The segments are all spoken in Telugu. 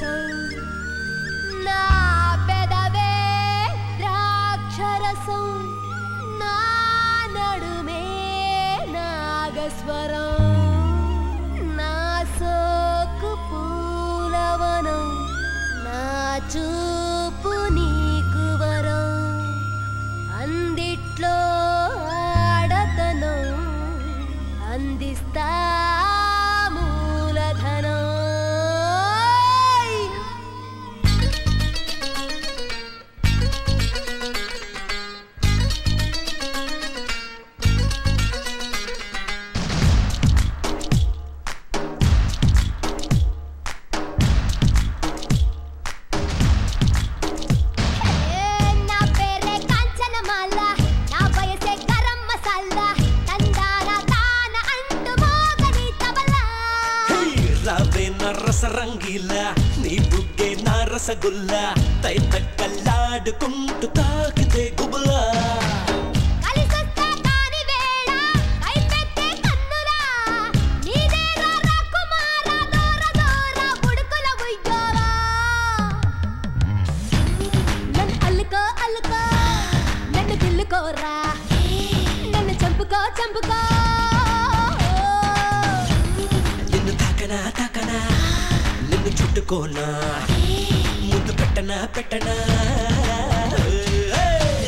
రసం నా పెదవే ద్రాక్షరసం నా నడుమే నాగస్వరం నా సోకు పూలవనం నా చూపు నీకు వరం అందిట్లో ఆడతనం అందిస్తా మూలధనం ఏ నా పేరే కాంచనమాల నా వయసే గరం మసాలా తందాన తాన అంటూ మోగని తబలా రావే నా రసరంగీల నీ బుగ్గే నా రసగుల్ల తైత కల్లాడుకుంటూ తాకితే గుబులా కలిసొస్తా కాని వేళ కైపెట్టే కన్నులా నీదేరా రాకుమార దూర దూర బుడుకుల ఉయ్యాలా నన్ను అల్లుకో అల్లుకో నన్ను గిల్లుకోరా నన్ను చంపుకో చంపుకో నిన్ను తాకనా తాకనా నిన్ను చుట్టుకోనా ముద్దు పెట్టనా పెట్టనా ఏయ్!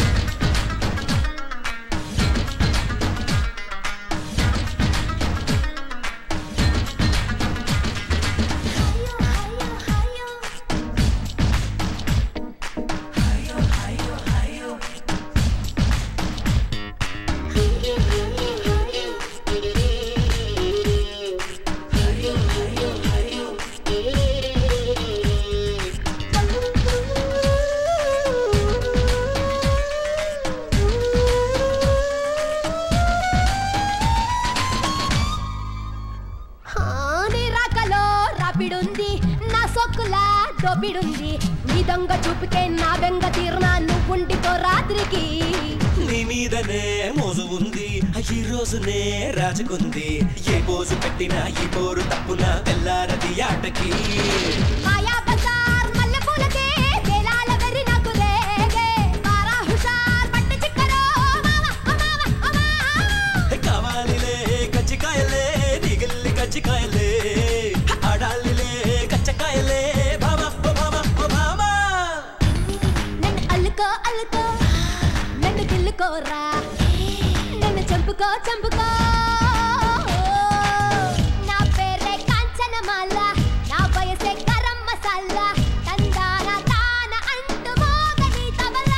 ఆ, నీ రాకలో రాపిడుంది నా సొక్కులా దోపిడుంది నీ దొంగ చూపుకే నా బెంగ తీర్నా నువ్వుండితో రాత్రికి నీ మీదనే మోజు ఉంది ఈ రోజునే రాజుకుంది ఏ పోజు పెట్టినా ఈ పోరు తప్పున తెల్లారది ఆటకి మాయా బజార్ మల్లెపూలకే వేలాల వెర్రి నాకు రేగే మారా హుషార్ పట్టు చిక్కరో మామ ఓ మామ ఓ మామ కావాలిలే కజ్జికాయలే నిగిల్లి కజ్జికాయలే ఆడాలిలే కచ్చకాయలే భామ ఓ భామ ఓ భామ నన్ను అల్లుకో అల్లుకో నన్ను గిల్లుకోరా నన్ను చంపుకో చంపుకో నా పేరే కాంచనమాల నా వయసే గరం మసాలా తందాన తాన అంటూ మోగని తబలా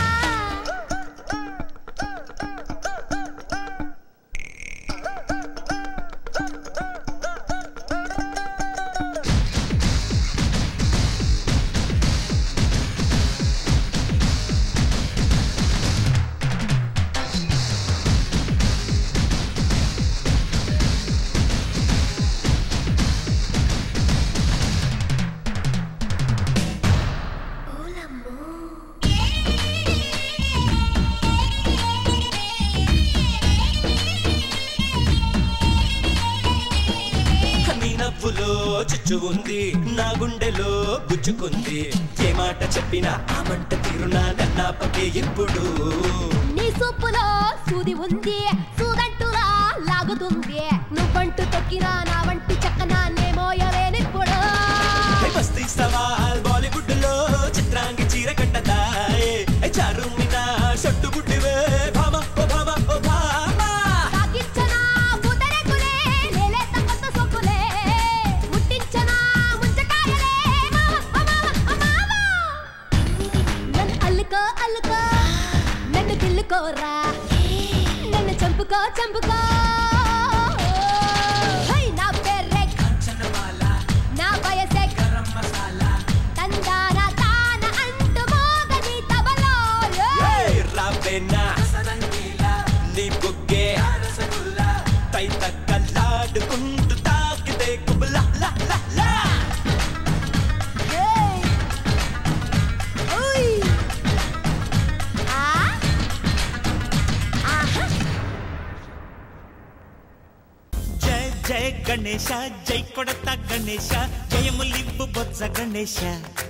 నీ నవ్వులో చిచ్చు ఉంది నా గుండెలో గుచ్చుకుంది ఏ మాట చెప్పినా ఆ మంట తీరునా నన్నాపకే ఇప్పుడు నీ సూపులో సూది ఉంది సూదంటులా లాగుతుంది నువ్వంటూ తొక్కినా నా వంటి చక్కన నే మోయలేనిప్పుడు హే బస్తీ సవాల్ బాలీవుడ్ లో చిత్రాంగి చీర కట్టదాయే హే చారుమినా షట్టు గుడ్డివే భామ ఓ భామ ఓ భామ సాగించనా ముదరెకులే నేలేత కొత్త సొక్కులే ముట్టించనా ముంచకాయలే మామ ఓ మామ ఓ మామ నన్ను అల్లుకో అల్లుకో నన్ను గిల్లుకోరా నన్ను చంపుకో చంపుకో హై, నా పేరే నా వయసే తందాన తాన అంటూ మోగని తబలో హే రావేనా నీ బుగ్గే తైత కల్లాడుకుంటూ తాకితే కుబులా లా లా లా ఏయ్ ఓయ్ ఆ ఆహా జయ గణేశ జై కొడత గణేశ జయములివ్వు బొజ్జ గణేశ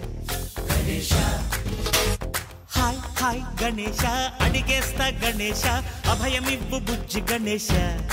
హాయ్ హాయ్ గణేశ అడిగేస్తా గణేశ అభయమివ్వు బుజ్జి గణేశ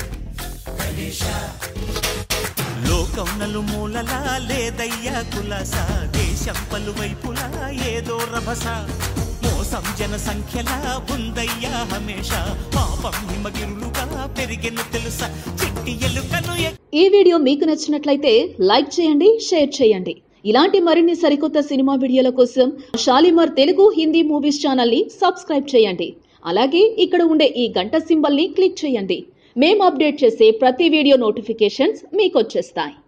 లోకం నలుమూలలా లేదయ్యా కులస దేశం పలువైపులా ఏదో రభస మోసం జన సంఖ్యలా ఉందయ్యా హమేష పాపం హిమగిరులుగా పెరిగెను తెలుసా చిట్టి ఎలుకను ఎ- ఈ వీడియో మీకు నచ్చినట్లయితే లైక్ చేయండి షేర్ చేయండి ఇలాంటి మరిన్ని సరికొత్త సినిమా వీడియోల కోసం షాలిమార్ తెలుగు హిందీ మూవీస్ ఛానల్ ని సబ్స్క్రైబ్ చేయండి అలాగే ఇక్కడ ఉండే ఈ గంట సింబల్ ని క్లిక్ చేయండి మేము అప్డేట్ చేసే ప్రతి వీడియో నోటిఫికేషన్స్ మీకు వచ్చేస్తాయి